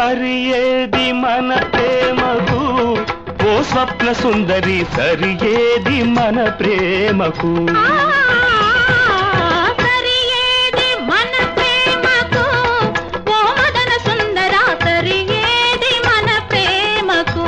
సరి ఏది మన ప్రేమకు ఓ స్వప్న సుందరి సరి ఏది మన ప్రేమకు సరి ఏది మన ప్రేమకు ఓ మదన సుందర సరి ఏది మన ప్రేమకు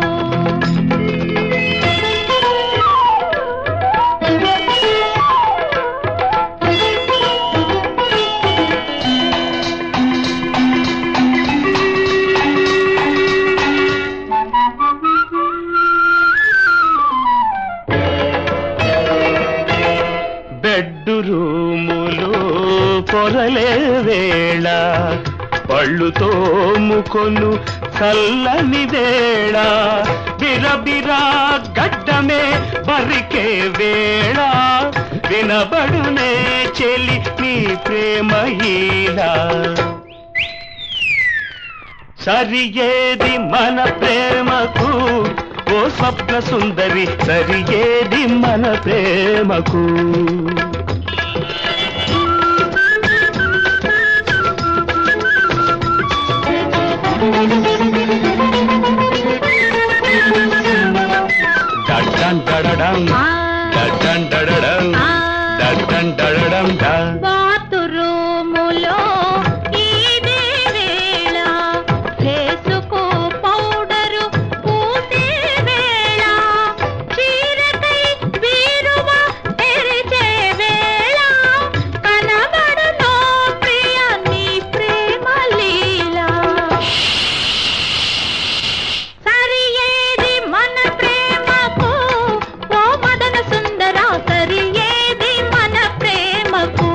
బెడ్ రూములో పొరలే వేళ పళ్ళు తోముకొను చల్లని వేళ బిరబిరా గడ్డమే బరికే వేళ వినబడునే చెలి నీ ప్రేమ ఈలా సరి ఏది మన ప్రేమకు ఓ స్వప్న సుందరి సరి ఏది మన ప్రేమకు డడ్డన్ డడడం డడ్డన్ డడడం డడ్డన్ డడడం డా బాతురూములో ఇదే వేళ వేసుకో పౌడరు పూసే వేళ చీరకై వీరువ తెరిచే వేళ కనబడునో ప్రియ నీ ప్రేమ లీలా సరి ఏది మన ప్రేమకు ఓ మదన సుందర సరి ఏది మన ప్రేమకు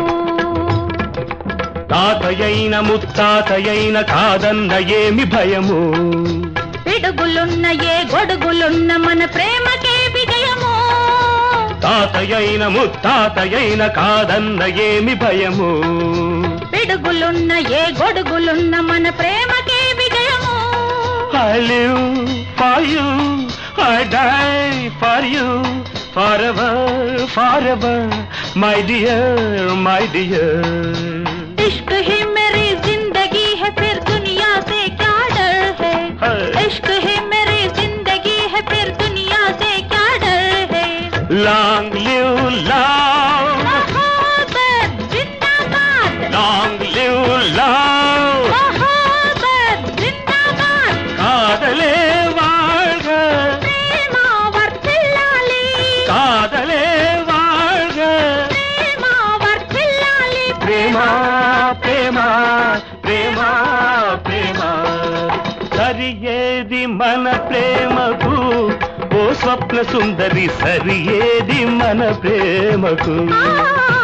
తాతయైన ముత్తాతయైన కాదన్న ఏమి భయము పిడుగులున్న ఏ గొడుగులున్న మన ప్రేమకే విజయము తాతయైన ముత్తాతయైన కాదన్న ఏమి భయము పిడుగులున్న ఏ గొడుగులున్న మన ప్రేమకే విజయము I live for you, I die for you, forever, forever, my dear, my dear. इश्क ही मेरी जिंदगी है फिर दुनिया से क्या डर है है। इश्क ही मेरी जिंदगी है फिर दुनिया से क्या डर है Long live love, मोहब्बत जिंदाबाद long live love, मोहब्बत जिंदाबाद కాదలే வாழ்க, ప్రేమ వర్ధిల్లాలి కాదలే வாழ்க. ప్రేమ వర్ధిల్లాలి ప్రేమ ప్రేమ ప్రేమ ప్రేమ సరి ఏది మన ప్రేమకు ఓ స్వప్న సుందరి సరి ఏది మన ప్రేమకు ఆ